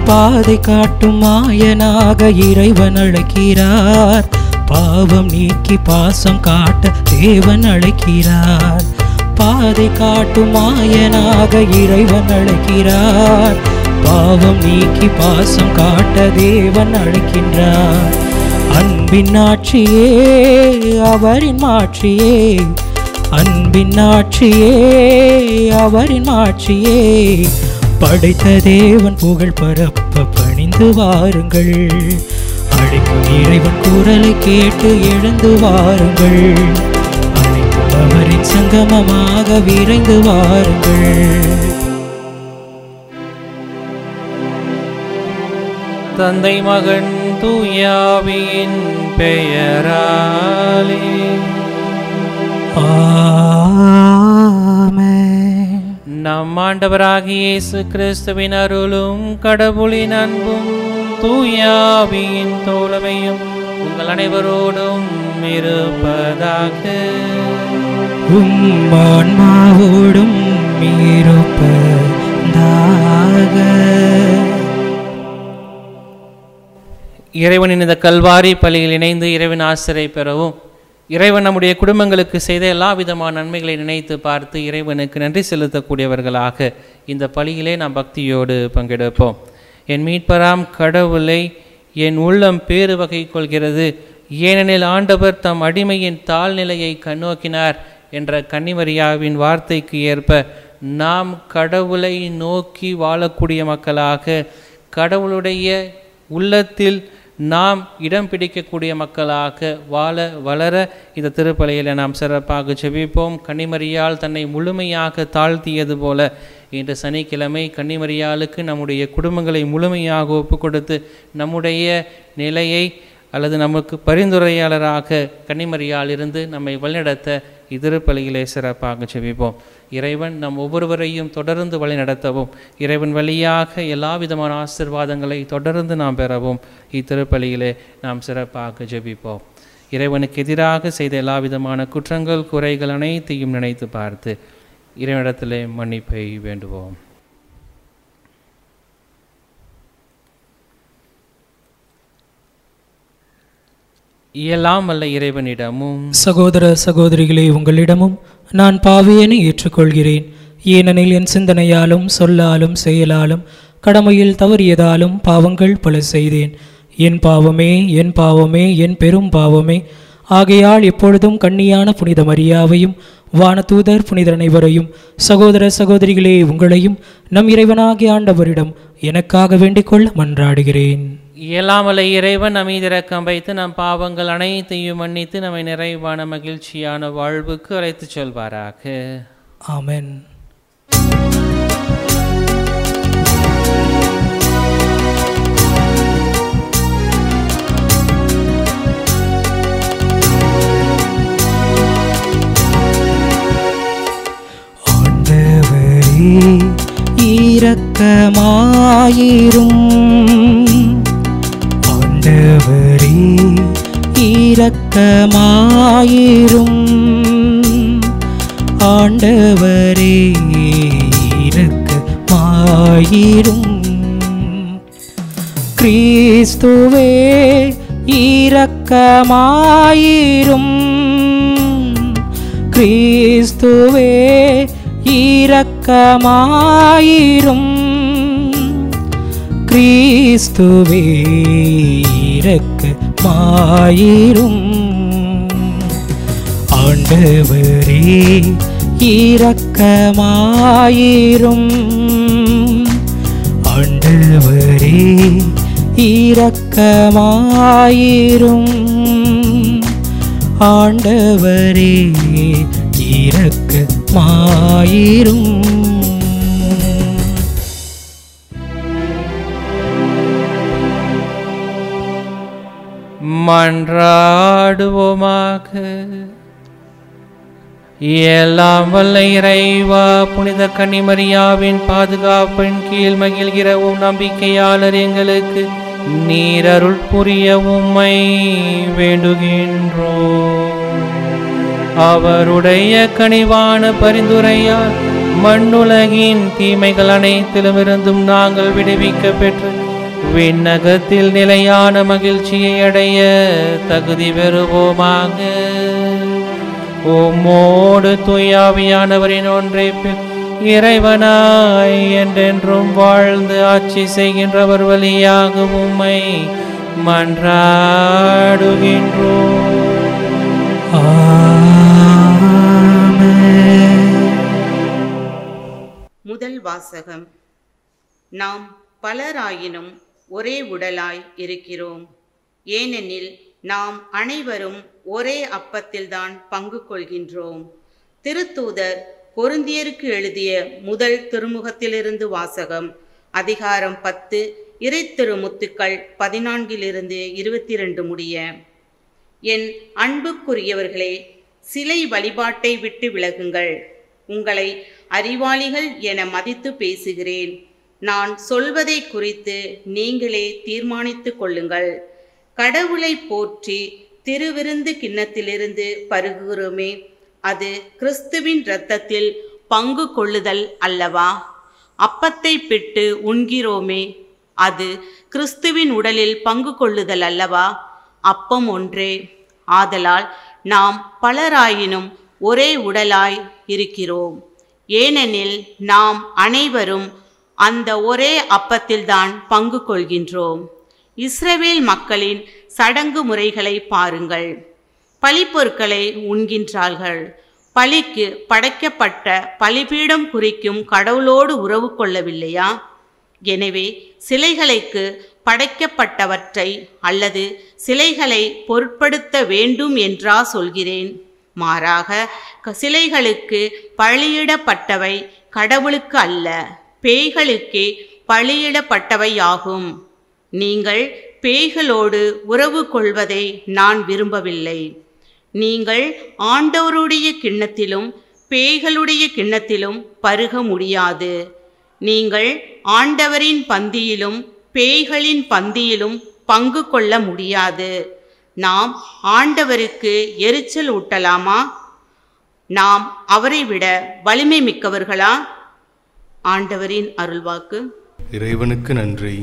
பாதை காட்டும் மாயனாக இறைவன் அழைக்கிறார் பாவம் நீக்கி பாசம் காட்ட தேவன் அழைக்கிறார் பாதை காட்டும் மாயனாக இறைவன் அழைக்கிறார் பாவம் நீக்கி பாசம் காட்ட தேவன் அழைக்கின்றார் அன்பின் ஆட்சியே அவரின் மாட்சியே அன்பின் ஆட்சியே அவரின் ஆட்சியே படைத்த தேவன் புகழ் பரப்ப பணிந்து வாருங்கள் அழைக்கும் இறைவன் குரலை கேட்டு எழுந்து வாருங்கள் அழைக்கும் அவரின் சங்கமமாக விரைந்து வாருங்கள் தந்தை மகன் தூயாவியின் பெயராலே ஆமென் நம் ஆண்டவராகிய இயேசு கிறிஸ்துவின் அருளும் கடவுளின் அன்பும் தூயாவியின் தோழமையும் உங்கள் அனைவரோடும் இருப்பதாக உம் ஆன்மாவோடும் இருப்பதாக இறைவனின் இந்த கல்வாரி பள்ளியில் இணைந்து இறைவன் ஆசிரியை பெறவும் இறைவன் நம்முடைய குடும்பங்களுக்கு செய்த எல்லா விதமான நன்மைகளை நினைத்து பார்த்து இறைவனுக்கு நன்றி செலுத்தக்கூடியவர்களாக இந்த பலியிலே நாம் பக்தியோடு பங்கெடுப்போம் என் மீட்பராம் கடவுளை என் உள்ளம் பேறு வகை கொள்கிறது ஏனெனில் ஆண்டவர் தம் அடிமையின் தாழ்நிலையை கண்ணோக்கினார் என்ற கன்னிமரியாவின் வார்த்தைக்கு ஏற்ப நாம் கடவுளை நோக்கி வாழக்கூடிய மக்களாக கடவுளுடைய உள்ளத்தில் நாம் இடம் பிடிக்கக்கூடிய மக்களாக வாழ வளர இந்த திருப்பலியில் நாம் சிறப்பாக செபிப்போம் கன்னிமரியால் தன்னை முழுமையாக தாழ்த்தியது போல இன்று சனிக்கிழமை கன்னிமரியாளுக்கு நம்முடைய குடும்பங்களை முழுமையாக ஒப்பு கொடுத்து நம்முடைய நிலையை அல்லது நமக்கு பரிந்துரையாளராக கன்னிமரியால் இருந்து நம்மை வழிநடத்த இத்திருப்பலியிலே சிறப்பாக செபிப்போம் இறைவன் நம் ஒவ்வொருவரையும் தொடர்ந்து வழிநடத்தவும் இறைவன் வழியாக எல்லா விதமான ஆசிர்வாதங்களை தொடர்ந்து நாம் பெறவும் இத்திருப்பலியிலே நாம் சிறப்பாக ஜெபிப்போம் இறைவனுக்கு எதிராக செய்த எல்லா விதமான குற்றங்கள் குறைகள் அனைத்தையும் நினைத்து பார்த்து இறைவனிடத்திலே மன்னிப்பை வேண்டுவோம் இயலாம் வல்ல இறைவனிடமும் சகோதர சகோதரிகளே உங்களிடமும் நான் பாவியனை ஏற்றுக்கொள்கிறேன் ஏனெனில் என் சிந்தனையாலும் சொல்லாலும் செயலாலும் கடமையில் தவறியதாலும் பாவங்கள் பல செய்தேன் என் பாவமே என் பாவமே என் பெரும் பாவமே ஆகையால் எப்பொழுதும் கண்ணியான புனித மரியாவையும் வானதூதர் புனிதர் அனைவரையும் சகோதர சகோதரிகளே உங்களையும் நம் இறைவனாகிய ஆண்டவரிடம் எனக்காக வேண்டிக் கொள்ள மன்றாடுகிறேன் இயலாமல இறைவன் அமைதிரக்கம் வைத்து நம் பாவங்கள் அனைத்தையும் மன்னித்து நம்மை நிறைவான மகிழ்ச்சியான வாழ்வுக்கு அழைத்துச் செல்வாராக ஆமென் ஆண்டவரே இரக்கமாயிரும் ஆண்டவரே இரக்கமாயிரும் ஆண்டவரே இரக்கமாயிரும் கிறிஸ்துவே இரக்கமாயிரும் கிறிஸ்துவே இரக்கமாயிரும் கிறிஸ்துவே இரக்கமாயிரும் ஆண்டவரே இரக்கமாயிரும் ஆண்டவரே இரக்கமாயிரும் ஆண்டவரே இரக்கமாயிரும் மன்றாடுவோமாக எல்லாம் வல்ல இறைவா புனித கன்னிமரியாவின் பாதுகாப்பின் கீழ் மகிழ்கிற உம் நம்பிக்கையாளர் எங்களுக்கு நீர் அருள் புரிய உம்மை வேண்டுகின்றோம் அவருடைய கனிவான பரிந்துரையால் மண்ணுலகின் தீமைகள் அனைத்திலும் இருந்தும் நாங்கள் விடுவிக்க பெற்று விண்ணகத்தில் நிலையான மகிழ்ச்சியை அடைய தகுதி பெறுவோமாக உம்மோடு தூயாவியானவரின் ஒன்றைப்பில் இறைவனாய் என்றென்றும் வாழ்ந்து ஆட்சி செய்கின்றவர் வழியாக உம்மை மன்றாடுகின்றோம் முதல் வாசகம் நாம் பலராயினும் ஒரே உடலாய் இருக்கிறோம் ஏனெனில் நாம் அனைவரும் ஒரே அப்பத்தில்தான் பங்கு கொள்கின்றோம் திருத்தூதர் கொருந்தியருக்கு எழுதிய முதல் திருமுகத்திலிருந்து வாசகம் அதிகாரம் பத்து இறை திருமுத்துக்கள் பதினான்கிலிருந்து இருபத்தி ரெண்டு முடிய என் அன்புக்குரியவர்களே சிலை வழிபாட்டை விட்டு விலகுங்கள் உங்களை அறிவாளிகள் என மதித்து பேசுகிறேன் நான் சொல்வதை குறித்து நீங்களே தீர்மானித்துக் கொள்ளுங்கள் கடவுளை போற்றி திருவிருந்து கிண்ணத்திலிருந்து பருகுகிறோமே அது கிறிஸ்துவின் இரத்தத்தில் பங்கு கொள்ளுதல் அல்லவா அப்பத்தை பிட்டு உண்கிறோமே அது கிறிஸ்துவின் உடலில் பங்கு கொள்ளுதல் அல்லவா அப்பம் ஒன்றே ஆதலால் நாம் பலராயினும் ஒரே உடலாய் இருக்கிறோம் ஏனெனில் நாம் அனைவரும் அந்த ஒரே அப்பத்தில்தான் பங்கு கொள்கின்றோம் இஸ்ரவேல் மக்களின் சடங்கு முறைகளை பாருங்கள் பலிப்பொருட்களை உண்கின்றார்கள் பலிக்கு படைக்கப்பட்ட பலிபீடம் குறிக்கும் கடவுளோடு உறவு கொள்ளவில்லையா எனவே சிலைகளுக்கு படைக்கப்பட்டவற்றை அல்லது சிலைகளை பொருட்படுத்த வேண்டும் என்றா சொல்கிறேன் மாறாக க- சிலைகளுக்கு பலியிடப்பட்டவை கடவுளுக்கு அல்ல பேய்களுக்கே பலியிடப்பட்டவையாகும் நீங்கள் பேய்களோடு உறவு கொள்வதை நான் விரும்பவில்லை நீங்கள் ஆண்டவருடைய கிண்ணத்திலும் பேய்களுடைய கிண்ணத்திலும் பருக முடியாது நீங்கள் ஆண்டவரின் பந்தியிலும் பேய்களின் பந்தியிலும் பங்கு கொள்ள முடியாது நாம் ஆண்டவருக்கு எரிச்சல் ஊட்டலாமா நாம் அவரை விட வலிமை மிக்கவர்களா ஆண்டவரின் அருள்வாக்கு இறைவனுக்கு நன்றி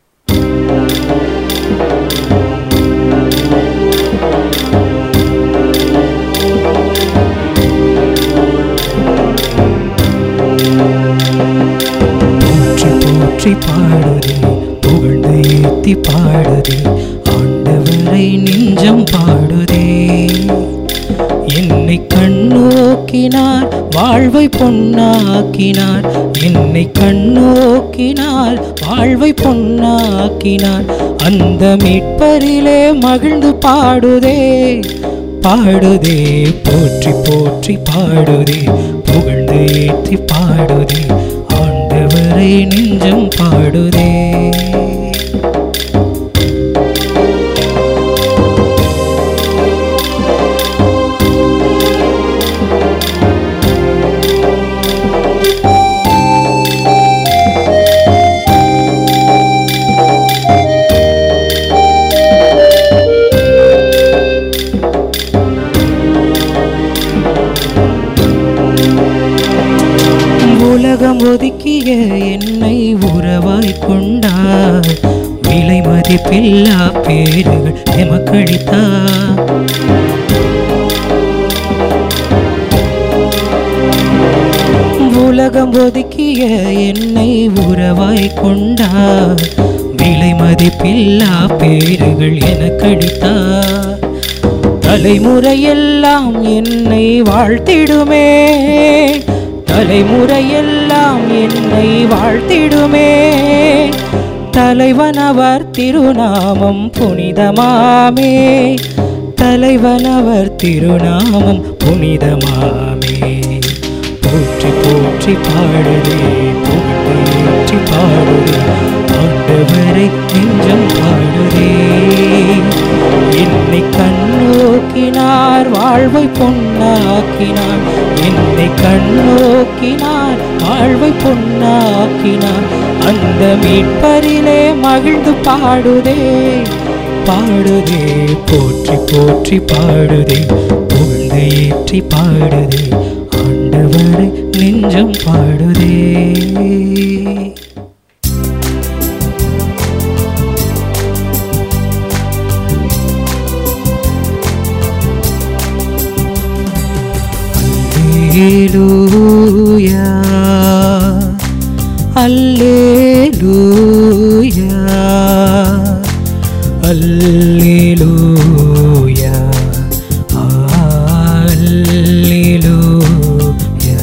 போற்றி போற்றி பாடுதே புகழ்ந்து ஏத்தி பாடுதே ஆண்டவரை நெஞ்சம் பாடுதே என்னை கண்ணோக்கினார் வாழ்வை பொன்னாக்கினார் என்னை கண்ணோக்கினார் வாழ்வை பொன்னாக்கினார் அந்த மீட்பரிலே மகிழ்ந்து பாடுதே பாடுதே போற்றி போற்றி பாடுதே புகழ்ந்து ஏற்றி பாடுதே ஆண்டவரை நெஞ்சம் பாடுதே உலகம் ஒதுக்கிய என்னை உறவாய் கொண்டார் விலை மதிப்பில்லா பேர்கள் எமக்களித்தார் உலகம் ஒதுக்கிய என்னை உறவாய் கொண்டார் விலை மதிப்பில்லா பேர்கள் எனக்களித்தார் தலைமுறையெல்லாம் என்னை வாழ்த்திடுமே தலைமுறையெல்லாம் என்னை வாழ்த்திடுமே தலைவனவர் திருநாமம் புனிதமாமே தலைவனவர் திருநாமம் புனிதமாமே போற்றி போற்றி பாடுதே போற்றி பாடுதே ஆண்டவரை நெஞ்சம் பாடுதே என்னை கண்ணோக்கினார் வாழ்வை பொன்னாக்கினார் என்னை கண்ணோக்கினார் வாழ்வை பொன்னாக்கினார் அந்த மீட்பரிலே மகிழ்ந்து பாடுதே பாடுதே போற்றி போற்றி பாடுதே புகழ்ந்து ஏற்றி பாடுதே ஆண்டவரை நெஞ்சம் பாடுதே அல்லேலூயா அல்லேலூயா அல்லேலூயா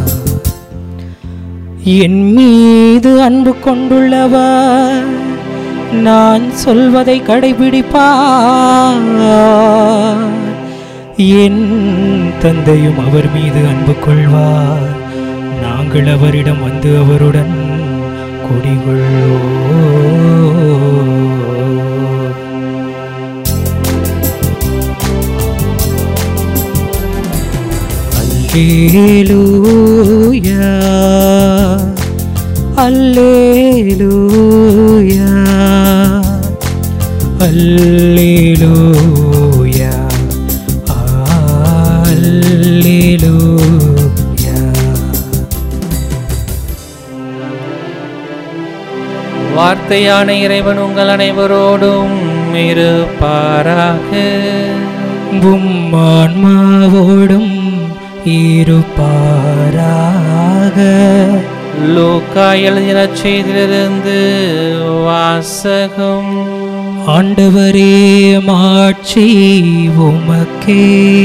என் மீது அன்பு கொண்டுள்ளவர் நான் சொல்வதை கடைபிடிப்பார் என் தந்தையும் அவர் மீது அன்பு கொள்வார் நாங்கள் அவரிடம் வந்து அவருடன் குடிகொள்வோம் அல்லேலூயா அல்லேலூயா அல்லேலூயா அல்லேலூயா வார்த்தையான இறைவன் உங்கள் அனைவரோடும் இருப்பாராக உம்மான்மாவோடும் இருப்பாராக லூக்கா எழுதின செய்திலிருந்து வாசகம் ஆண்டவரே மாட்சி உமக்கே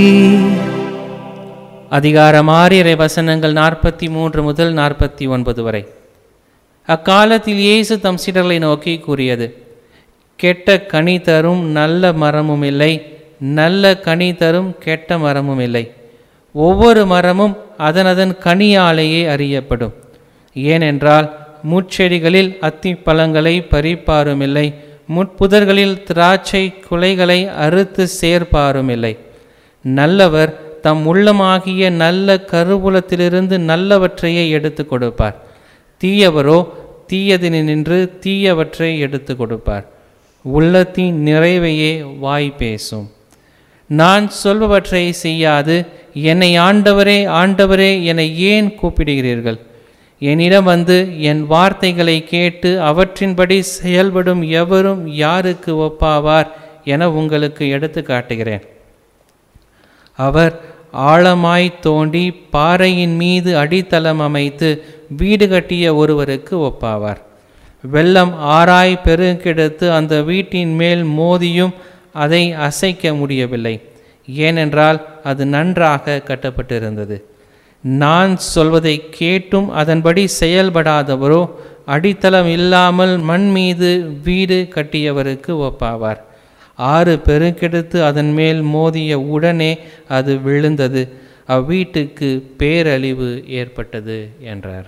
அதிகாரம் ஆறு இறை வசனங்கள் நாற்பத்தி மூன்று முதல் நாற்பத்தி ஒன்பது வரை அக்காலத்தில் இயேசு தம் சீடர்களை நோக்கி கூறியது கெட்ட கனி தரும் நல்ல மரமும் இல்லை நல்ல கனி தரும் கெட்ட மரமும் இல்லை ஒவ்வொரு மரமும் அதனதன் கனியாலேயே அறியப்படும் ஏனென்றால் முட்செடிகளில் அத்தி பழங்களை பறிப்பாரும் இல்லை முட்புதர்களில் திராட்சை குலைகளை அறுத்து சேர்ப்பாரும் இல்லை நல்லவர் தம் உள்ளமாகிய நல்ல கருவூலத்திலிருந்து நல்லவற்றையே எடுத்து கொடுப்பார் தீயவரோ தீயதினின்று தீயவற்றை எடுத்து கொடுப்பார் உள்ளத்தின் நிறைவையே வாய் பேசும் நான் சொல்பவற்றை செய்யாது என்னை ஆண்டவரே ஆண்டவரே என ஏன் கூப்பிடுகிறீர்கள் என்னிடம் வந்து என் வார்த்தைகளை கேட்டு அவற்றின்படி செயல்படும் எவரும் யாருக்கு ஒப்பாவார் என உங்களுக்கு எடுத்து காட்டுகிறேன் அவர் ஆழமாய் தோண்டி பாறையின் மீது அடித்தளம் அமைத்து வீடு கட்டிய ஒருவருக்கு ஒப்பாவார் வெள்ளம் ஆராய் பெருக்கெடுத்து அந்த வீட்டின் மேல் மோதியும் அதை அசைக்க முடியவில்லை ஏனென்றால் அது நன்றாக கட்டப்பட்டிருந்தது நான் சொல்வதை கேட்டும் அதன்படி செயல்படாதவரோ அடித்தளம் இல்லாமல் மண் மீது வீடு கட்டியவருக்கு ஒப்பாவார் ஆறு பெருக்கெடுத்து அதன் மேல் மோதிய உடனே அது விழுந்தது அவ்வீட்டுக்கு பேரழிவு ஏற்பட்டது என்றார்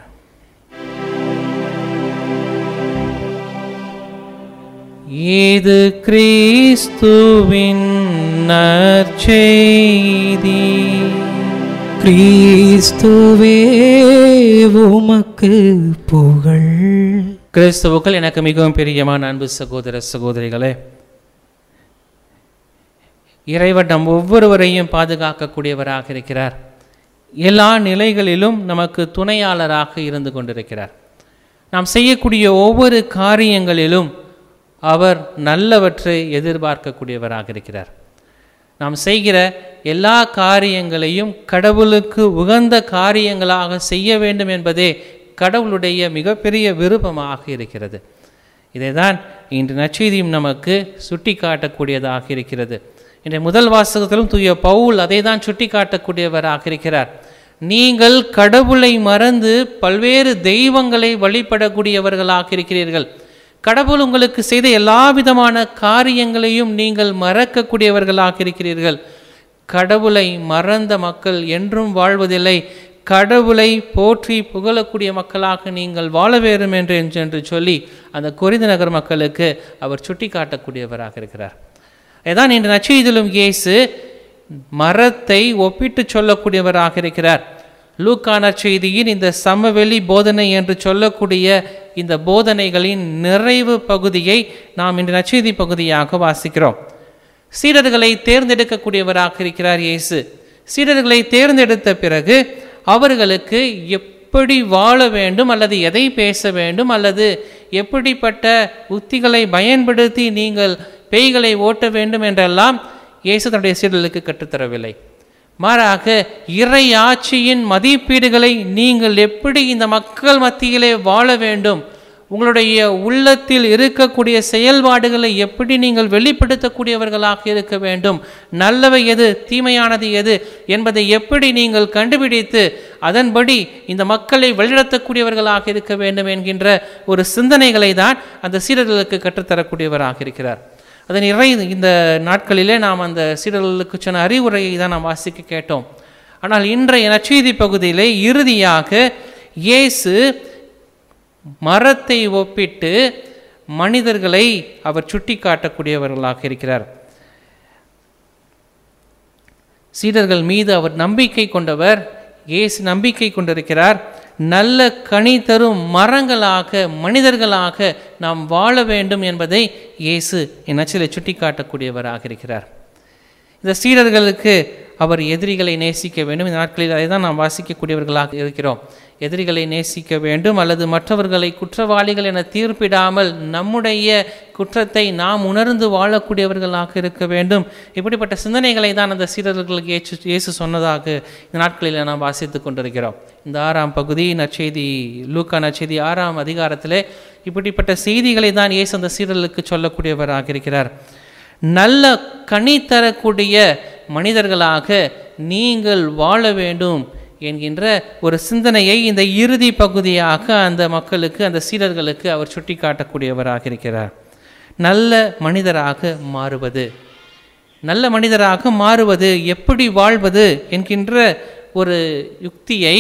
இது கிறிஸ்துவின் நற்செய்தி கிறிஸ்துவே உமக்கு புகழ் கிறிஸ்துவுக்கள் எனக்கு மிகவும் பிரியமான அன்பு சகோதர சகோதரிகளே இறைவன் நம் ஒவ்வொருவரையும் பாதுகாக்கக்கூடியவராக இருக்கிறார் எல்லா நிலைகளிலும் நமக்கு துணையாளராக இருந்து கொண்டிருக்கிறார் நாம் செய்யக்கூடிய ஒவ்வொரு காரியங்களிலும் அவர் நல்லவற்றை எதிர்பார்க்கக்கூடியவராக இருக்கிறார் நாம் செய்கிற எல்லா காரியங்களையும் கடவுளுக்கு உகந்த காரியங்களாக செய்ய வேண்டும் என்பதே கடவுளுடைய மிகப்பெரிய விருப்பமாக இருக்கிறது இதைதான் இன்று நற்செய்தியும் நமக்கு சுட்டி காட்டக்கூடியதாக இருக்கிறது இன்றைய முதல் வாசகத்திலும் தூய பவுல் அதை தான் சுட்டி காட்டக்கூடியவராக இருக்கிறார் நீங்கள் கடவுளை மறந்து பல்வேறு தெய்வங்களை வழிபடக்கூடியவர்களாக இருக்கிறீர்கள் கடவுள் உங்களுக்கு செய்த எல்லா விதமான காரியங்களையும் நீங்கள் மறக்கக்கூடியவர்களாக இருக்கிறீர்கள் கடவுளை மறந்த மக்கள் என்றும் வாழ்வதில்லை கடவுளை போற்றி புகழக்கூடிய மக்களாக நீங்கள் வாழ வேண்டும் என்று என்று சொல்லி அந்த கொரிந்த நகர் மக்களுக்கு அவர் சுட்டி காட்டக்கூடியவராக இருக்கிறார் இதான் இன்று நச்செய்திலும் இயேசு மரத்தை ஒப்பிட்டு சொல்லக்கூடியவராக இருக்கிறார் லூக்கா நற்செய்தியின் இந்த சமவெளி போதனை என்று சொல்லக்கூடிய இந்த போதனைகளின் நிறைவு பகுதியை நாம் இன்று நற்செய்தி பகுதியாக வாசிக்கிறோம் சீடர்களை தேர்ந்தெடுக்கக்கூடியவராக இருக்கிறார் இயேசு சீடர்களை தேர்ந்தெடுத்த பிறகு அவர்களுக்கு எப்படி வாழ வேண்டும் அல்லது எதை பேச வேண்டும் அல்லது எப்படிப்பட்ட உத்திகளை பயன்படுத்தி நீங்கள் பேய்களை ஓட்ட வேண்டும் என்றெல்லாம் இயேசு தன்னுடைய சீடர்களுக்கு கற்றுத்தரவில்லை மாறாக இறை ஆட்சியின் மதிப்பீடுகளை நீங்கள் எப்படி இந்த மக்கள் மத்தியிலே வாழ வேண்டும் உங்களுடைய உள்ளத்தில் இருக்கக்கூடிய செயல்பாடுகளை எப்படி நீங்கள் வெளிப்படுத்தக்கூடியவர்களாக இருக்க வேண்டும் நல்லவை எது தீமையானது எது என்பதை எப்படி நீங்கள் கண்டுபிடித்து அதன்படி இந்த மக்களை வழிநடத்தக்கூடியவர்களாக இருக்க வேண்டும் என்கின்ற ஒரு சிந்தனைகளை தான் அந்த சீடர்களுக்கு கற்றுத்தரக்கூடியவராக இருக்கிறார் அதன் இறை இந்த நாட்களிலே நாம் அந்த சீடர்களுக்கு சொன்ன அறிவுரையை தான் நாம் வாசிக்க கேட்டோம் ஆனால் இன்றைய நற்செய்தி பகுதியிலே இறுதியாக இயேசு மரத்தை ஒப்பிட்டு மனிதர்களை அவர் சுட்டி காட்டக்கூடியவர்களாக இருக்கிறார் சீடர்கள் மீது அவர் நம்பிக்கை கொண்டவர் இயேசு நம்பிக்கை கொண்டிருக்கிறார் நல்ல கனி தரும் மரங்களாக மனிதர்களாக நாம் வாழ வேண்டும் என்பதை இயேசு இந்நச்சிலை சுட்டி காட்டக்கூடியவராக இருக்கிறார் இந்த சீடர்களுக்கு அவர் எதிரிகளை நேசிக்க வேண்டும் இந்த நாட்களில் அதை தான் நாம் வாசிக்கக்கூடியவர்களாக இருக்கிறோம் எதிரிகளை நேசிக்க வேண்டும் அல்லது மற்றவர்களை குற்றவாளிகள் என தீர்ப்பிடாமல் நம்முடைய குற்றத்தை நாம் உணர்ந்து வாழக்கூடியவர்களாக இருக்க வேண்டும் இப்படிப்பட்ட சிந்தனைகளை தான் அந்த சீடர்களுக்கு ஏற்று இயேசு சொன்னதாக இந்த நாட்களில் நாம் வாசித்து கொண்டிருக்கிறோம் இந்த ஆறாம் பகுதி நற்செய்தி லூக்கா நற்செய்தி ஆறாம் அதிகாரத்திலே இப்படிப்பட்ட செய்திகளை தான் இயேசு அந்த சீடர்களுக்கு சொல்லக்கூடியவராக இருக்கிறார் நல்ல கனி தரக்கூடிய மனிதர்களாக நீங்கள் வாழ வேண்டும் என்கின்ற ஒரு சிந்தனையை இந்த இறுதி பகுதியாக அந்த மக்களுக்கு அந்த சீடர்களுக்கு அவர் சுட்டி காட்டக்கூடியவராக இருக்கிறார் நல்ல மனிதராக மாறுவது நல்ல மனிதராக மாறுவது எப்படி வாழ்வது என்கின்ற ஒரு யுக்தியை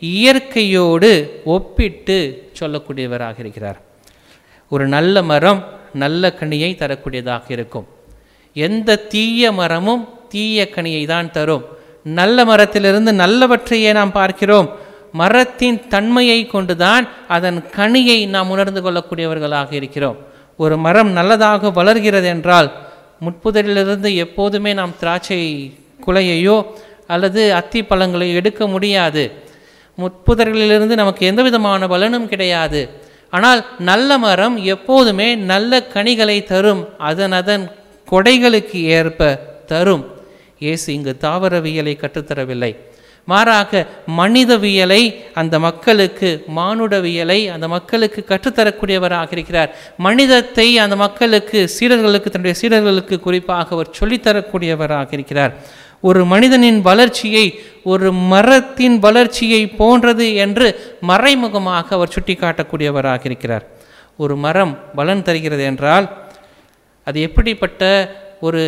இயற்கையோடு ஒப்பிட்டு சொல்லக்கூடியவராக இருக்கிறார் ஒரு நல்ல மரம் நல்ல கனியை தரக்கூடியதாக இருக்கும் எந்த தீய மரமும் தீய கனியை தான் தரும் நல்ல மரத்திலிருந்து நல்லவற்றையே நாம் பார்க்கிறோம் மரத்தின் தன்மையை கொண்டுதான் அதன் கனியை நாம் உணர்ந்து கொள்ளக்கூடியவர்களாக இருக்கிறோம் ஒரு மரம் நல்லதாக வளர்கிறது என்றால் முட்புதரிலிருந்து எப்போதுமே நாம் திராட்சை குலையையோ அல்லது அத்தி பழங்களையோ எடுக்க முடியாது முட்புதர்களிலிருந்து நமக்கு எந்த விதமான பலனும் கிடையாது ஆனால் நல்ல மரம் எப்போதுமே நல்ல கனிகளை தரும் அதன் அதன் கொடைகளுக்கு ஏற்ப தரும் இயேசு இங்கு தாவரவியலை கற்றுத்தரவில்லை மாறாக மனிதவியலை அந்த மக்களுக்கு மானுடவியலை அந்த மக்களுக்கு கற்றுத்தரக்கூடியவராக இருக்கிறார் மனிதத்தை அந்த மக்களுக்கு சீடர்களுக்கு தன்னுடைய சீடர்களுக்கு குறிப்பாக அவர் சொல்லித்தரக்கூடியவராக இருக்கிறார் ஒரு மனிதனின் வளர்ச்சியை ஒரு மரத்தின் வளர்ச்சியை போன்றது என்று மறைமுகமாக அவர் சுட்டிக்காட்டக்கூடியவராக இருக்கிறார் ஒரு மரம் பலன் தருகிறது என்றால் அது எப்படிப்பட்ட ஒரு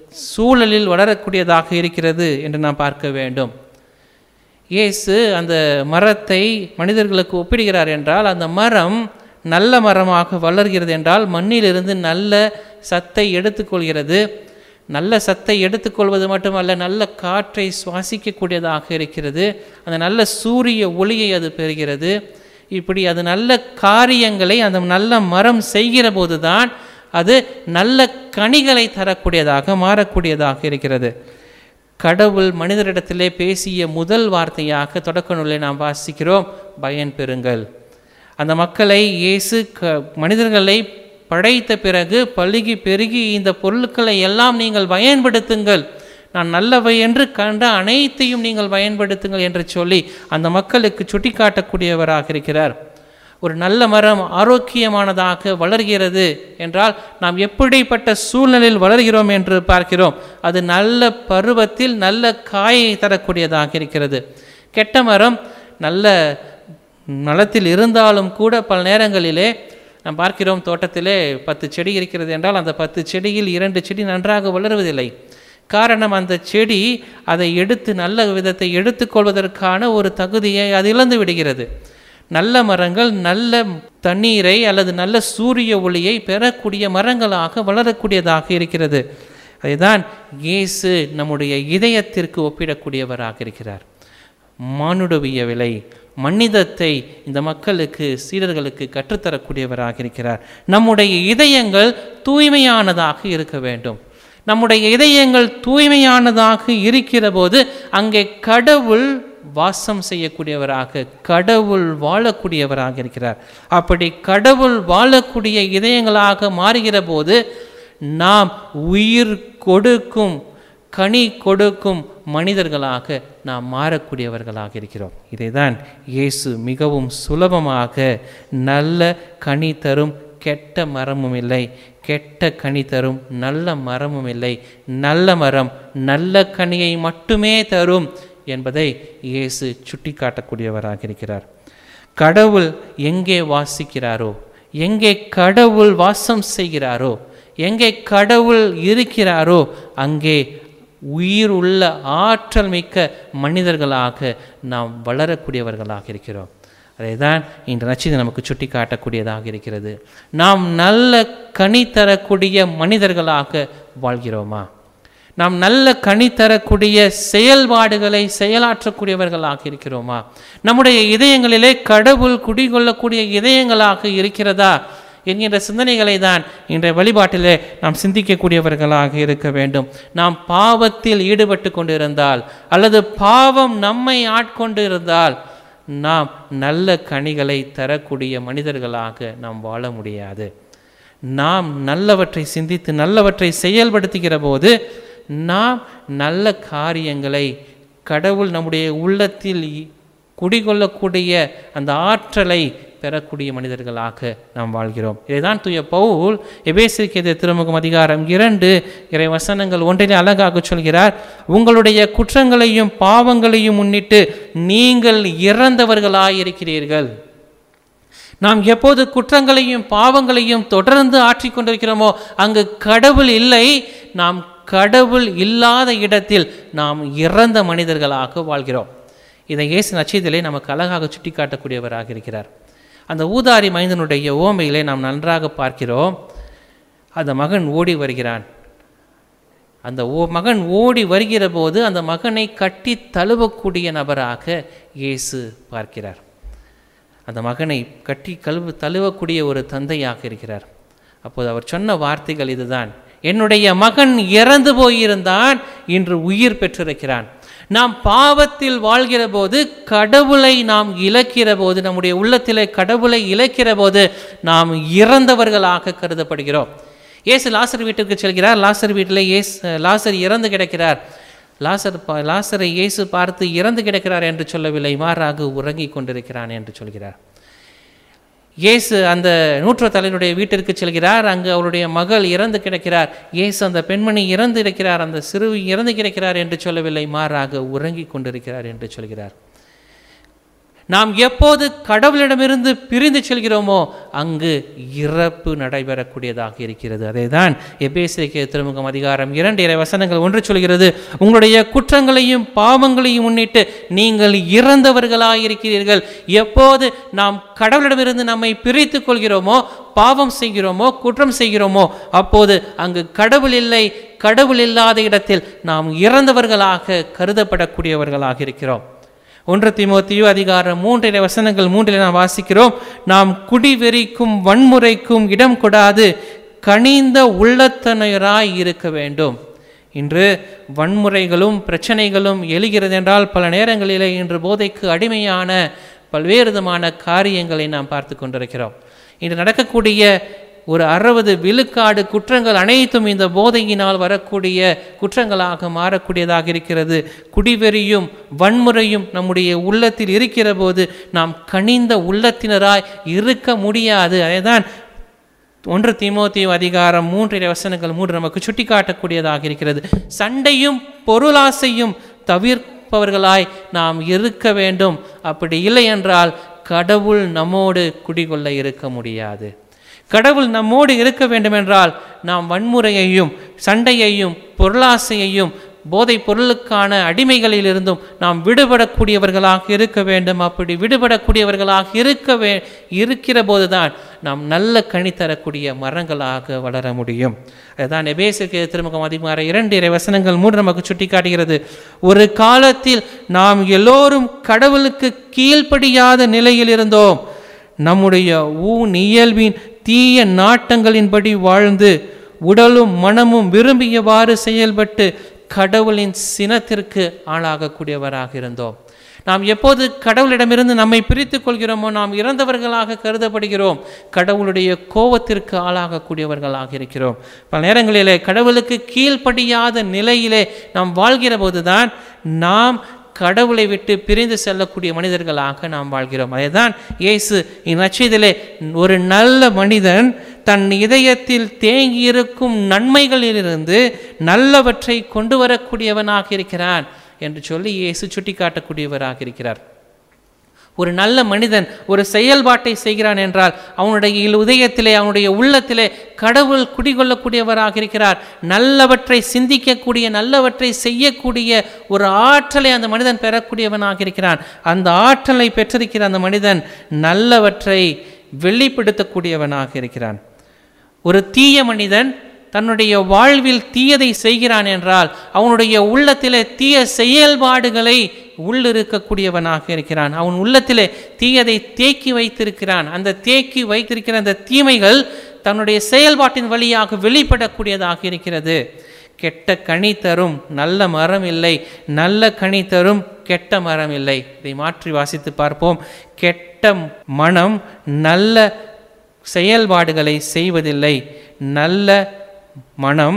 சூழலில் வளரக்கூடியதாக இருக்கிறது என்று நாம் பார்க்க வேண்டும் இயேசு அந்த மரத்தை மனிதர்களுக்கு ஒப்பிடுகிறார் என்றால் அந்த மரம் நல்ல மரமாக வளர்கிறது என்றால் மண்ணிலிருந்து நல்ல சத்தை எடுத்துக்கொள்கிறது நல்ல சத்தை எடுத்துக்கொள்வது மட்டுமல்ல நல்ல காற்றை சுவாசிக்கக்கூடியதாக இருக்கிறது அந்த நல்ல சூரிய ஒளியை அது பெறுகிறது இப்படி அது நல்ல காரியங்களை அந்த நல்ல மரம் செய்கிற போதுதான் அது நல்ல கனிகளை தரக்கூடியதாக மாறக்கூடியதாக இருக்கிறது கடவுள் மனிதரிடத்திலே பேசிய முதல் வார்த்தையாக தொடக்க நூலை நாம் வாசிக்கிறோம் பயன் பெறுங்கள் அந்த மக்களை இயேசு க மனிதர்களை படைத்த பிறகு பழுகி பெருகி இந்த பொருட்களை எல்லாம் நீங்கள் பயன்படுத்துங்கள் நான் நல்லவை என்று கண்ட அனைத்தையும் நீங்கள் பயன்படுத்துங்கள் என்று சொல்லி அந்த மக்களுக்கு சுட்டிக்காட்டக்கூடியவராக இருக்கிறார் ஒரு நல்ல மரம் ஆரோக்கியமானதாக வளர்கிறது என்றால் நாம் எப்படிப்பட்ட சூழ்நிலையில் வளர்கிறோம் என்று பார்க்கிறோம் அது நல்ல பருவத்தில் நல்ல காயை தரக்கூடியதாக இருக்கிறது கெட்ட மரம் நல்ல நலத்தில் இருந்தாலும் கூட பல நேரங்களிலே நாம் பார்க்கிறோம் தோட்டத்திலே பத்து செடி இருக்கிறது என்றால் அந்த பத்து செடியில் இரண்டு செடி நன்றாக வளருவதில்லை காரணம் அந்த செடி அதை எடுத்து நல்ல விதத்தை எடுத்துக்கொள்வதற்கான ஒரு தகுதியை அது இழந்து விடுகிறது நல்ல மரங்கள் நல்ல தண்ணீரை அல்லது நல்ல சூரிய ஒளியை பெறக்கூடிய மரங்களாக வளரக்கூடியதாக இருக்கிறது அதுதான் இயேசு நம்முடைய இதயத்திற்கு ஒப்பிடக்கூடியவராக இருக்கிறார் மானுடவியவிலை மனிதத்தை இந்த மக்களுக்கு சீடர்களுக்கு கற்றுத்தரக்கூடியவராக இருக்கிறார் நம்முடைய இதயங்கள் தூய்மையானதாக இருக்க வேண்டும் நம்முடைய இதயங்கள் தூய்மையானதாக இருக்கிற போது அங்கே கடவுள் வாசம் செய்யக்கூடியவராக கடவுள் வாழக்கூடியவராக இருக்கிறார் அப்படி கடவுள் வாழக்கூடிய இதயங்களாக மாறுகிற போது நாம் உயிர் கொடுக்கும் கனி கொடுக்கும் மனிதர்களாக நாம் மாறக்கூடியவர்களாக இருக்கிறோம் இதைதான் இயேசு மிகவும் சுலபமாக நல்ல கனி தரும் கெட்ட மரமும் இல்லை கெட்ட கனி தரும் நல்ல மரமும் இல்லை நல்ல மரம் நல்ல கனியை மட்டுமே தரும் என்பதை இயேசு சுட்டிக்காட்டக்கூடியவராக இருக்கிறார் கடவுள் எங்கே வாசிக்கிறாரோ எங்கே கடவுள் வாசம் செய்கிறாரோ எங்கே கடவுள் இருக்கிறாரோ அங்கே உயிர் உள்ள ஆற்றல் மிக்க மனிதர்களாக நாம் வளரக்கூடியவர்களாக இருக்கிறோம் அதை தான் இன்று நச்சிதை நமக்கு சுட்டி காட்டக்கூடியதாக இருக்கிறது நாம் நல்ல கனி தரக்கூடிய மனிதர்களாக வாழ்கிறோமா நாம் நல்ல கனி தரக்கூடிய செயல்பாடுகளை செயலாற்றக்கூடியவர்களாக இருக்கிறோமா நம்முடைய இதயங்களிலே கடவுள் குடிகொள்ளக்கூடிய இதயங்களாக இருக்கிறதா என்கின்ற சிந்தனைகளை தான் இன்றைய வழிபாட்டிலே நாம் சிந்திக்கக்கூடியவர்களாக இருக்க வேண்டும் நாம் பாவத்தில் ஈடுபட்டு கொண்டிருந்தால் அல்லது பாவம் நம்மை ஆட்கொண்டு இருந்தால் நாம் நல்ல கனிகளை தரக்கூடிய மனிதர்களாக நாம் வாழ முடியாது நாம் நல்லவற்றை சிந்தித்து நல்லவற்றை செயல்படுத்துகிற போது நாம் நல்ல காரியங்களை கடவுள் நம்முடைய உள்ளத்தில் குடிகொள்ளக்கூடிய அந்த ஆற்றலை பெறக்கூடிய மனிதர்களாக நாம் வாழ்கிறோம் இதைதான் தூய பவுல் எபேசிற்கு திருமுகம் அதிகாரம் இரண்டு இறை வசனங்கள் ஒன்றிலே அழகாக சொல்கிறார் உங்களுடைய குற்றங்களையும் பாவங்களையும் முன்னிட்டு நீங்கள் இறந்தவர்களாயிருக்கிறீர்கள் நாம் எப்போது குற்றங்களையும் பாவங்களையும் தொடர்ந்து ஆற்றிக் கொண்டிருக்கிறோமோ அங்கு கடவுள் இல்லை நாம் கடவுள் இல்லாத இடத்தில் நாம் இறந்த மனிதர்களாக வாழ்கிறோம் இதை இயேசு நச்சயத்திலே நமக்கு அழகாக சுட்டிக்காட்டக்கூடியவராக இருக்கிறார் அந்த ஊதாரி மைந்தனுடைய ஓமையிலே நாம் நன்றாக பார்க்கிறோம் அந்த மகன் ஓடி வருகிறான் அந்த ஓ மகன் ஓடி வருகிற போது அந்த மகனை கட்டி தழுவக்கூடிய நபராக இயேசு பார்க்கிறார் அந்த மகனை கட்டி கழுவு தழுவக்கூடிய ஒரு தந்தையாக இருக்கிறார் அப்போது அவர் சொன்ன வார்த்தைகள் இதுதான் என்னுடைய மகன் இறந்து போயிருந்தான் இன்று உயிர் பெற்றிருக்கிறான் நாம் பாவத்தில் வாழ்கிற போது கடவுளை நாம் இழக்கிற போது நம்முடைய உள்ளத்திலே கடவுளை இழக்கிற போது நாம் இறந்தவர்களாக கருதப்படுகிறோம் இயேசு லாசர் வீட்டுக்கு செல்கிறார் லாசர் வீட்டில் இயேசு லாசர் இறந்து கிடக்கிறார் லாசர் பா- லாசரை இயேசு பார்த்து இறந்து கிடக்கிறார் என்று சொல்லவில்லை மாறாக உறங்கிக் கொண்டிருக்கிறான் என்று சொல்கிறார் இயேசு அந்த நூற்று தலைவனுடைய வீட்டிற்கு செல்கிறார் அங்கு அவருடைய மகள் இறந்து கிடக்கிறார் இயேசு அந்த பெண்மணி இறந்து இருக்கிறார் அந்த சிறுவி இறந்து கிடக்கிறார் என்று சொல்லவில்லை மாறாக உறங்கிக் கொண்டிருக்கிறார் என்று சொல்கிறார் நாம் எப்போது கடவுளிடமிருந்து பிரிந்து செல்கிறோமோ அங்கு இறப்பு நடைபெறக்கூடியதாக இருக்கிறது அதேதான் எபேசிய திருமுகம் அதிகாரம் இரண்டு இறை வசனங்கள் ஒன்று சொல்கிறது உங்களுடைய குற்றங்களையும் பாவங்களையும் முன்னிட்டு நீங்கள் இறந்தவர்களாயிருக்கிறீர்கள் எப்போது நாம் கடவுளிடமிருந்து நம்மை பிரித்து கொள்கிறோமோ பாவம் செய்கிறோமோ குற்றம் செய்கிறோமோ அப்போது அங்கு கடவுள் இல்லை கடவுள் இல்லாத இடத்தில் நாம் இறந்தவர்களாக கருதப்படக்கூடியவர்களாக இருக்கிறோம் ஒன்று தீமோத்தியோ அதிகாரம் மூன்றிலே வசனங்கள் மூன்றிலே நாம் வாசிக்கிறோம் நாம் குடிவெறிக்கும் வன்முறைக்கும் இடம் கொடாது கனிந்த உள்ளத்தனையராய் இருக்க வேண்டும் இன்று வன்முறைகளும் பிரச்சனைகளும் எழுகிறது என்றால் பல நேரங்களிலே இன்று போதைக்கு அடிமையான பல்வேறு விதமான காரியங்களை நாம் பார்த்து கொண்டிருக்கிறோம் இன்று நடக்கக்கூடிய ஒரு அறுபது விழுக்காடு குற்றங்கள் அனைத்தும் இந்த போதையினால் வரக்கூடிய குற்றங்களாக மாறக்கூடியதாக இருக்கிறது குடிவெறியும் வன்முறையும் நம்முடைய உள்ளத்தில் இருக்கிற போது நாம் கனிந்த உள்ளத்தினராய் இருக்க முடியாது அதேதான் ஒன்று தீமோத்தேயு அதிகாரம் மூன்று வசனங்கள் மூன்று நமக்கு சுட்டிக்காட்டக்கூடியதாக இருக்கிறது சண்டையும் பொருளாசையும் தவிர்ப்பவர்களாய் நாம் இருக்க வேண்டும் அப்படி இல்லை என்றால் கடவுள் நம்மோடு குடிகொள்ள இருக்க முடியாது கடவுள் நம்மோடு இருக்க வேண்டுமென்றால் நாம் வன்முறையையும் சண்டையையும் பொருளாசையையும் போதைப் பொருளுக்கான அடிமைகளிலிருந்தும் நாம் விடுபடக்கூடியவர்களாக இருக்க வேண்டும் அப்படி விடுபடக்கூடியவர்களாக இருக்க வே இருக்கிற போதுதான் நாம் நல்ல கனி தரக்கூடிய மரங்களாக வளர முடியும் அதுதான் எபேசிற்கு திருமுகம் அதிகார இரண்டு இறை வசனங்கள் மூன்று நமக்கு சுட்டிக்காட்டுகிறது ஒரு காலத்தில் நாம் எல்லோரும் கடவுளுக்கு கீழ்ப்படியாத நிலையில் இருந்தோம் நம்முடைய ஊன் இயல்பின் தீய நாட்டங்களின்படி வாழ்ந்து உடலும் மனமும் விரும்பியவாறு செயல்பட்டு கடவுளின் சினத்திற்கு ஆளாகக்கூடியவராக இருந்தோம் நாம் எப்போது கடவுளிடமிருந்து நம்மை பிரித்துக் கொள்கிறோமோ நாம் இறந்தவர்களாக கருதப்படுகிறோம் கடவுளுடைய கோபத்திற்கு ஆளாகக்கூடியவர்களாக இருக்கிறோம் பல நேரங்களிலே கடவுளுக்கு கீழ்ப்படியாத நிலையிலே நாம் வாழ்கிற போதுதான் நாம் கடவுளை விட்டு பிரிந்து செல்லக்கூடிய மனிதர்களாக நாம் வாழ்கிறோம் அதேதான் இயேசு இந்நச்சதிலே ஒரு நல்ல மனிதன் தன் இதயத்தில் தேங்கியிருக்கும் நன்மைகளிலிருந்து நல்லவற்றை கொண்டு வரக்கூடியவனாக இருக்கிறான் என்று சொல்லி இயேசு சுட்டிக்காட்டக்கூடியவராக இருக்கிறார் ஒரு நல்ல மனிதன் ஒரு செயல்பாட்டை செய்கிறான் என்றால் அவனுடைய உதயத்திலே அவனுடைய உள்ளத்திலே கடவுள் குடிகொள்ளக்கூடியவராக இருக்கிறார் நல்லவற்றை சிந்திக்கக்கூடிய நல்லவற்றை செய்யக்கூடிய ஒரு ஆற்றலை அந்த மனிதன் பெறக்கூடியவனாக இருக்கிறான் அந்த ஆற்றலை பெற்றிருக்கிற அந்த மனிதன் நல்லவற்றை வெளிப்படுத்தக்கூடியவனாக இருக்கிறான் ஒரு தீய மனிதன் தன்னுடைய வாழ்வில் தீயதை செய்கிறான் என்றால் அவனுடைய உள்ளத்திலே தீய செயல்பாடுகளை உள்ளிருக்கக்கூடியவனாக இருக்கிறான் அவன் உள்ளத்திலே தீயதை தேக்கி வைத்திருக்கிறான் அந்த தேக்கி வைத்திருக்கிற அந்த தீமைகள் தன்னுடைய செயல்பாட்டின் வழியாக வெளிப்படக்கூடியதாக இருக்கிறது கெட்ட கனி தரும் நல்ல மரம் இல்லை நல்ல கனி தரும் கெட்ட மரம் இல்லை இதை மாற்றி வாசித்து பார்ப்போம் கெட்ட மனம் நல்ல செயல்பாடுகளை செய்வதில்லை நல்ல மனம்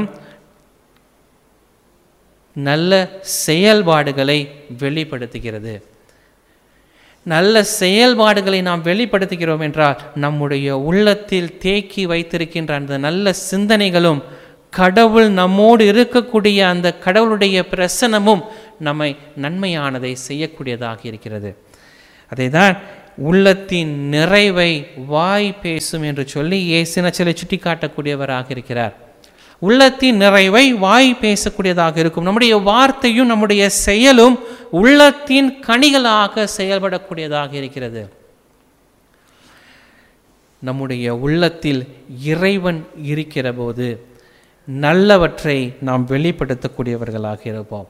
நல்ல செயல்பாடுகளை வெளிப்படுத்துகிறது நல்ல செயல்பாடுகளை நாம் வெளிப்படுத்துகிறோம் என்றால் நம்முடைய உள்ளத்தில் தேக்கி வைத்திருக்கின்ற அந்த நல்ல சிந்தனைகளும் கடவுள் நம்மோடு இருக்கக்கூடிய அந்த கடவுளுடைய பிரசனமும் நம்மை நன்மையானதை செய்யக்கூடியதாக இருக்கிறது அதை தான் உள்ளத்தின் நிறைவை வாய் பேசும் என்று சொல்லி இயேசுனச்சலை சுட்டி காட்டக்கூடியவராக இருக்கிறார் உள்ளத்தின் நிறைவை வாய் பேசக்கூடியதாக இருக்கும் நம்முடைய வார்த்தையும் நம்முடைய செயலும் உள்ளத்தின் கனிகளாக செயல்படக்கூடியதாக இருக்கிறது நம்முடைய உள்ளத்தில் இறைவன் இருக்கிற போது நல்லவற்றை நாம் வெளிப்படுத்தக்கூடியவர்களாக இருப்போம்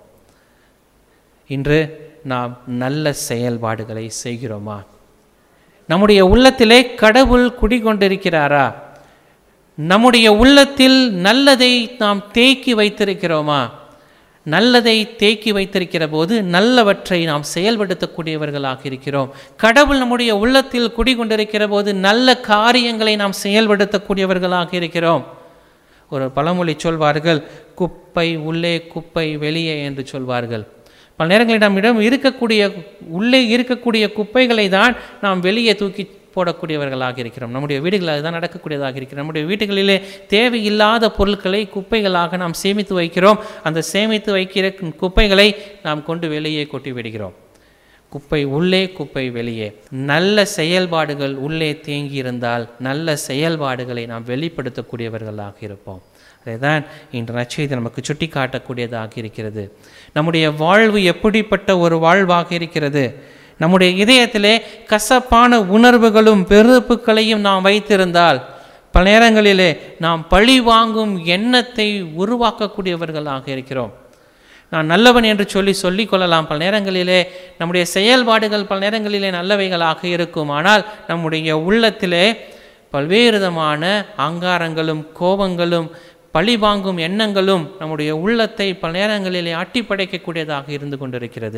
இன்று நாம் நல்ல செயல்பாடுகளை செய்கிறோமா நம்முடைய உள்ளத்திலே கடவுள் குடிகொண்டிருக்கிறாரா நம்முடைய உள்ளத்தில் நல்லதை நாம் தேக்கி வைத்திருக்கிறோமா நல்லதை தேக்கி வைத்திருக்கிற போது நல்லவற்றை நாம் செயல்படுத்தக்கூடியவர்களாக இருக்கிறோம் கடவுள் நம்முடைய உள்ளத்தில் குடிகொண்டிருக்கிற போது நல்ல காரியங்களை நாம் செயல்படுத்தக்கூடியவர்களாக இருக்கிறோம் ஒரு பழமொழி சொல்வார்கள் குப்பை உள்ளே குப்பை வெளியே என்று சொல்வார்கள் பல நேரங்களில் நம்மிடம் இருக்கக்கூடிய உள்ளே இருக்கக்கூடிய குப்பைகளை தான் நாம் வெளியே தூக்கி போடக்கூடியவர்களாக இருக்கிறோம் நம்முடைய வீடுகளில் அதுதான் நடக்கக்கூடியதாக இருக்கிறோம் நம்முடைய வீடுகளிலே தேவையில்லாத பொருட்களை குப்பைகளாக நாம் சேமித்து வைக்கிறோம் அந்த சேமித்து வைக்கிற குப்பைகளை நாம் கொண்டு வெளியே கொட்டி விடுகிறோம் குப்பை உள்ளே குப்பை வெளியே நல்ல செயல்பாடுகள் உள்ளே தேங்கி இருந்தால் நல்ல செயல்பாடுகளை நாம் வெளிப்படுத்தக்கூடியவர்களாக இருப்போம் அதைதான் இன்று நச்செய்தி நமக்கு சுட்டி காட்டக்கூடியதாக இருக்கிறது நம்முடைய வாழ்வு எப்படிப்பட்ட ஒரு வாழ்வாக இருக்கிறது நம்முடைய இதயத்திலே கசப்பான உணர்வுகளும் வெறுப்புகளையும் நாம் வைத்திருந்தால் பல நேரங்களிலே நாம் பழி வாங்கும் எண்ணத்தை உருவாக்கக்கூடியவர்களாக இருக்கிறோம் நான் நல்லவன் என்று சொல்லி சொல்லிக் கொள்ளலாம் பல நேரங்களிலே நம்முடைய செயல்பாடுகள் பல நேரங்களிலே நல்லவைகளாக இருக்கும் ஆனால் நம்முடைய உள்ளத்திலே பல்வேறு விதமான அங்காரங்களும் கோபங்களும் பழி வாங்கும் எண்ணங்களும் நம்முடைய உள்ளத்தை பல நேரங்களிலே ஆட்டி படைக்கக்கூடியதாக இருந்து கொண்டிருக்கிறது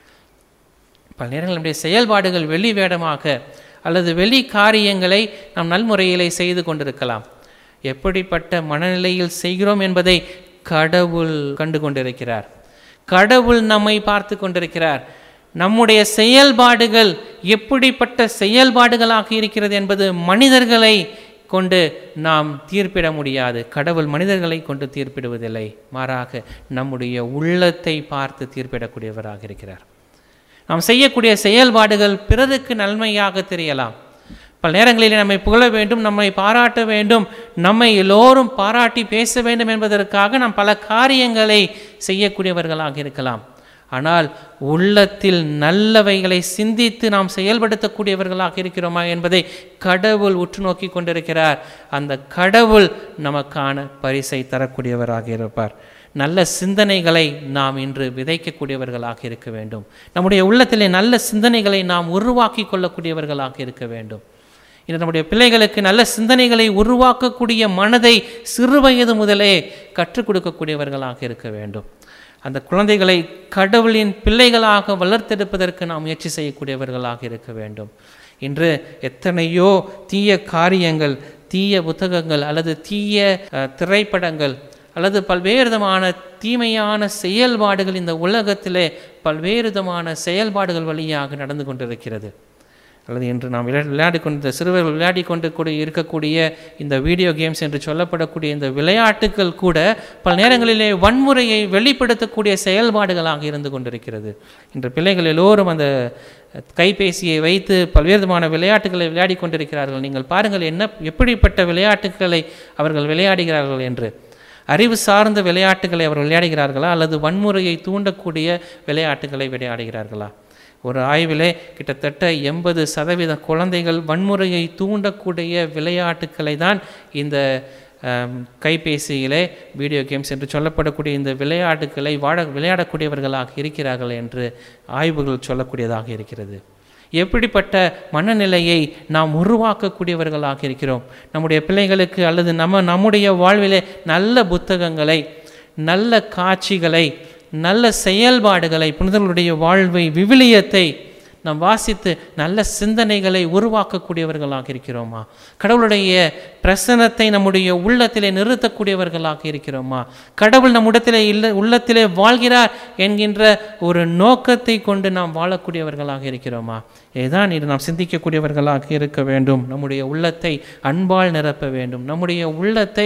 பல நேரங்கள் நம்முடைய செயல்பாடுகள் வெளி வேடமாக அல்லது வெளி காரியங்களை நாம் நல்முறையிலே செய்து கொண்டிருக்கலாம் எப்படிப்பட்ட மனநிலையில் செய்கிறோம் என்பதை கடவுள் கண்டு கொண்டிருக்கிறார் கடவுள் நம்மை பார்த்து கொண்டிருக்கிறார் நம்முடைய செயல்பாடுகள் எப்படிப்பட்ட செயல்பாடுகளாக இருக்கிறது என்பது மனிதர்களை கொண்டு நாம் தீர்ப்பிட முடியாது கடவுள் மனிதர்களை கொண்டு தீர்ப்பிடுவதில்லை மாறாக நம்முடைய உள்ளத்தை பார்த்து தீர்ப்பிடக்கூடியவராக இருக்கிறார் நாம் செய்யக்கூடிய செயல்பாடுகள் பிறருக்கு நன்மையாக தெரியலாம் பல நேரங்களில் நம்மை புகழ வேண்டும் நம்மை பாராட்ட வேண்டும் நம்மை எல்லோரும் பாராட்டி பேச வேண்டும் என்பதற்காக நாம் பல காரியங்களை செய்யக்கூடியவர்களாக இருக்கலாம் ஆனால் உள்ளத்தில் நல்லவைகளை சிந்தித்து நாம் செயல்படுத்தக்கூடியவர்களாக இருக்கிறோமா என்பதை கடவுள் உற்று நோக்கி கொண்டிருக்கிறார் அந்த கடவுள் நமக்கான பரிசை தரக்கூடியவராக இருப்பார் நல்ல சிந்தனைகளை நாம் இன்று விதைக்கக்கூடியவர்களாக இருக்க வேண்டும் நம்முடைய உள்ளத்திலே நல்ல சிந்தனைகளை நாம் உருவாக்கி கொள்ளக்கூடியவர்களாக இருக்க வேண்டும் இன்று நம்முடைய பிள்ளைகளுக்கு நல்ல சிந்தனைகளை உருவாக்கக்கூடிய மனதை சிறுவயது முதலே கற்றுக் கொடுக்கக்கூடியவர்களாக இருக்க வேண்டும் அந்த குழந்தைகளை கடவுளின் பிள்ளைகளாக வளர்த்தெடுப்பதற்கு நாம் முயற்சி செய்யக்கூடியவர்களாக இருக்க வேண்டும் இன்று எத்தனையோ தீய காரியங்கள் தீய புத்தகங்கள் அல்லது தீய அஹ், திரைப்படங்கள் அல்லது பல்வேறு விதமான தீமையான செயல்பாடுகள் இந்த உலகத்திலே பல்வேறு விதமான செயல்பாடுகள் வழியாக நடந்து கொண்டிருக்கிறது அல்லது இன்று நாம் விளையாடி விளையாடி கொண்ட சிறுவர்கள் விளையாடி கொண்டு கூட இருக்கக்கூடிய இந்த வீடியோ கேம்ஸ் என்று சொல்லப்படக்கூடிய இந்த விளையாட்டுகள் கூட பல நேரங்களிலே வன்முறையை வெளிப்படுத்தக்கூடிய செயல்பாடுகளாக இருந்து கொண்டிருக்கிறது இன்று பிள்ளைகள் எல்லோரும் அந்த கைபேசியை வைத்து பல்வேறு விதமான விளையாட்டுகளை விளையாடி கொண்டிருக்கிறார்கள் நீங்கள் பாருங்கள் என்ன எப்படிப்பட்ட விளையாட்டுகளை அவர்கள் விளையாடுகிறார்கள் என்று அறிவு சார்ந்த விளையாட்டுகளை அவர் விளையாடுகிறார்களா அல்லது வன்முறையை தூண்டக்கூடிய விளையாட்டுகளை விளையாடுகிறார்களா ஒரு ஆய்விலே கிட்டத்தட்ட எண்பது சதவீத குழந்தைகள் வன்முறையை தூண்டக்கூடிய விளையாட்டுக்களை தான் இந்த ஆம், கைபேசியிலே வீடியோ கேம்ஸ் என்று சொல்லப்படக்கூடிய இந்த விளையாட்டுகளை வாட விளையாடக்கூடியவர்களாக இருக்கிறார்கள் என்று ஆய்வுகள் சொல்லக்கூடியதாக இருக்கிறது எப்படிப்பட்ட மனநிலையை நாம் உருவாக்கக்கூடியவர்களாக இருக்கிறோம் நம்முடைய பிள்ளைகளுக்கு அல்லது நம்ம நம்முடைய வாழ்விலே நல்ல புத்தகங்களை நல்ல காட்சிகளை நல்ல செயல்பாடுகளை புனிதர்களுடைய வாழ்வை விவிலியத்தை நாம் வாசித்து நல்ல சிந்தனைகளை உருவாக்கக்கூடியவர்களாக இருக்கிறோமா கடவுளுடைய பிரசனத்தை நம்முடைய உள்ளத்திலே நிறுத்தக்கூடியவர்களாக இருக்கிறோமா கடவுள் நம்முடத்திலே இல்ல உள்ளத்திலே வாழ்கிறார் என்கின்ற ஒரு நோக்கத்தை கொண்டு நாம் வாழக்கூடியவர்களாக இருக்கிறோமா இதுதான் இது நாம் சிந்திக்கக்கூடியவர்களாக இருக்க வேண்டும் நம்முடைய உள்ளத்தை அன்பால் நிரப்ப வேண்டும் நம்முடைய உள்ளத்தை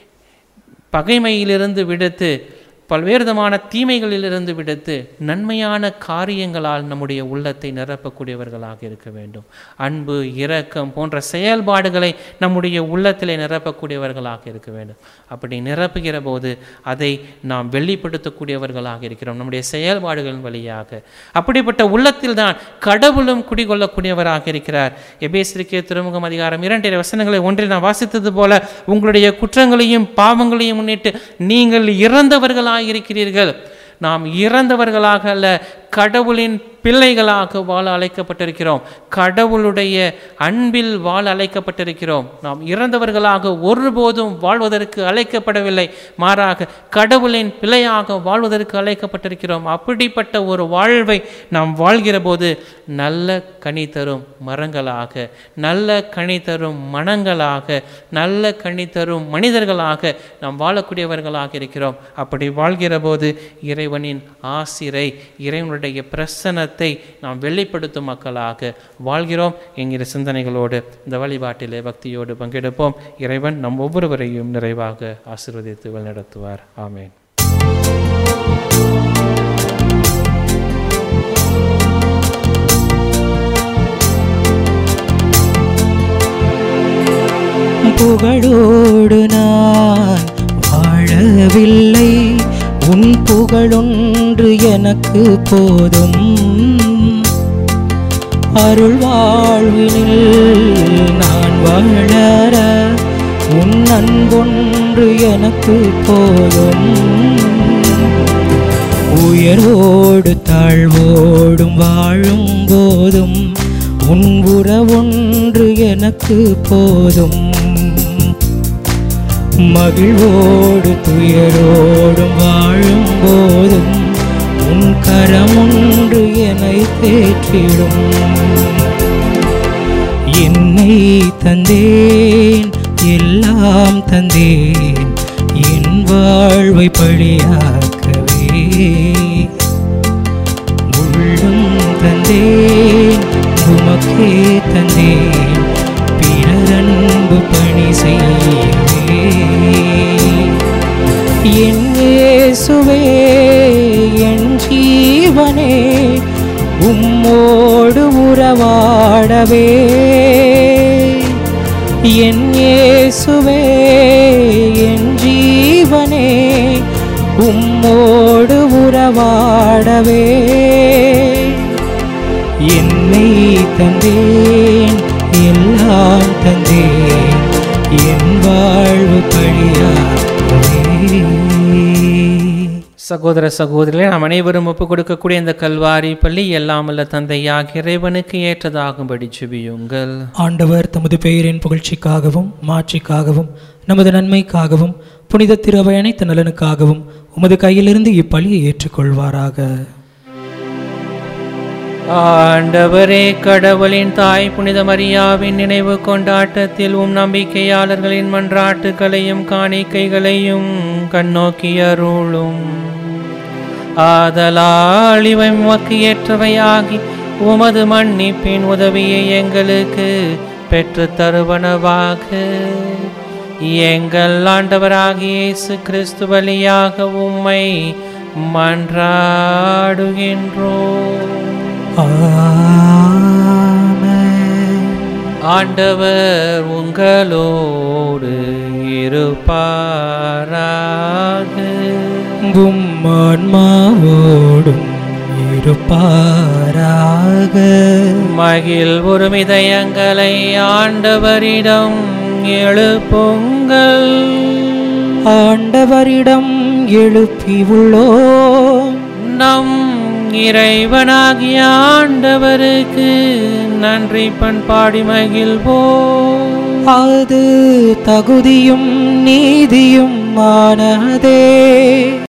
பகைமையிலிருந்து விடுத்து பல்வேறு விதமான தீமைகளிலிருந்து விடுத்து நன்மையான காரியங்களால் நம்முடைய உள்ளத்தை நிரப்பக்கூடியவர்களாக இருக்க வேண்டும் அன்பு இரக்கம் போன்ற செயல்பாடுகளை நம்முடைய உள்ளத்திலே நிரப்பக்கூடியவர்களாக இருக்க வேண்டும் அப்படி நிரப்புகிற போது அதை நாம் வெளிப்படுத்தக்கூடியவர்களாக இருக்கிறோம் நம்முடைய செயல்பாடுகளின் வழியாக அப்படிப்பட்ட உள்ளத்தில் தான் கடவுளும் குடிகொள்ளக்கூடியவராக இருக்கிறார் எபேசிருக்கே திருமுகம் அதிகாரம் இரண்டரை வசனங்களை ஒன்றில் நான் வாசித்தது போல உங்களுடைய குற்றங்களையும் பாவங்களையும் முன்னிட்டு நீங்கள் இறந்தவர்களாக இருக்கிறீர்கள் நாம் இறந்தவர்களாக அல்ல கடவுளின் பிள்ளைகளாக வாழ அழைக்கப்பட்டிருக்கிறோம் கடவுளுடைய அன்பில் வாழ அழைக்கப்பட்டிருக்கிறோம் நாம் இறந்தவர்களாக ஒருபோதும் வாழ்வதற்கு அழைக்கப்படவில்லை மாறாக கடவுளின் பிள்ளையாக வாழ்வதற்கு அழைக்கப்பட்டிருக்கிறோம் அப்படிப்பட்ட ஒரு வாழ்வை நாம் வாழ்கிற போது நல்ல கனி தரும் மரங்களாக நல்ல கனி தரும் மனங்களாக நல்ல கனி தரும் மனிதர்களாக நாம் வாழக்கூடியவர்களாக இருக்கிறோம் அப்படி வாழ்கிற போது இறைவனின் ஆசிரை இறைவனுடைய பிரசனத்தை நாம் வெளிப்படுத்தும் மக்களாக வாழ்கிறோம் என்கிற சிந்தனைகளோடு இந்த வழிபாட்டிலே பக்தியோடு பங்கெடுப்போம் இறைவன் நம் ஒவ்வொருவரையும் நிறைவாக ஆசீர்வதித்து வழிநடத்துவார் ஆமென் புகழோடு நான் வாழவில்லை உன் புகழொன்று எனக்கு போதும் அருள் வாழ்வினில் நான் வளர உன் அன்பொன்று எனக்கு போதும் உயர்வோடு தாழ்வோடும் வாழும் போதும் உன் உறவொன்று எனக்கு போதும் மகிழ்வோடு துயரோடும் வாழும் போதும் உன் கரமொன்று என்னை தேற்றிடும் என்னை தந்தேன் எல்லாம் தந்தேன் என் வாழ்வை பழியாக்கவே உள்ளும் தந்தேன் உமக்கே தந்தேன் பிறரன்பு பணி செய்யவே என் இயேசுவே என் ஜீவனே உம்மோடு உறவாடவே என் இயேசுவே என் ஜீவனே உம்மோடு உறவாடவே என்னை தந்தேன் எல்லாம் தந்தேன் என் வாழ்வு பழியாகவே சகோதர சகோதரிகளே நாம் அனைவரும் ஒப்புக் கொடுக்கக்கூடிய இந்த கல்வாரி பள்ளி எல்லாமல்ல தந்தையாக இறைவனுக்கு ஏற்றதாகும்படி ஜெபியுங்கள் ஆண்டவர் தமது பெயரின் புகழ்ச்சிக்காகவும் மாட்சிக்காகவும் நமது நன்மைக்காகவும் புனித திருவை அனைத்து நலனுக்காகவும் உமது கையிலிருந்து இப்பலியை ஏற்றுக்கொள்வாராக ஆண்டவரே கடவுளின் தாய் புனித மரியாவின் நினைவு கொண்டாட்டத்தில் உம் நம்பிக்கையாளர்களின் மன்றாட்டுகளையும் காணிக்கைகளையும் கண்ணோக்கி அருளும் ஆதலால் இவை உமக்கு ஏற்றவையாகி உமது மன்னிப்பின் உதவியை எங்களுக்கு பெற்று தருவனவாக எங்கள் ஆண்டவராகிய இயேசு கிறிஸ்து வழியாக உம்மை மன்றாடுகின்றோம் ஆமென். ஆண்டவர் உங்களோடு இருப்பாராக உம் ஆன்மாவோடும் இருப்பாராக மகிழ் ஒருமிதயங்களை ஆண்டவரிடம் எழுப்புங்கள் ஆண்டவரிடம் எழுப்பி உள்ளோம் நம் இறைவனாகிய ஆண்டவருக்கு நன்றி பண்பாடி மகிழ்வோம் அது தகுதியும் நீதியும் ஆனதே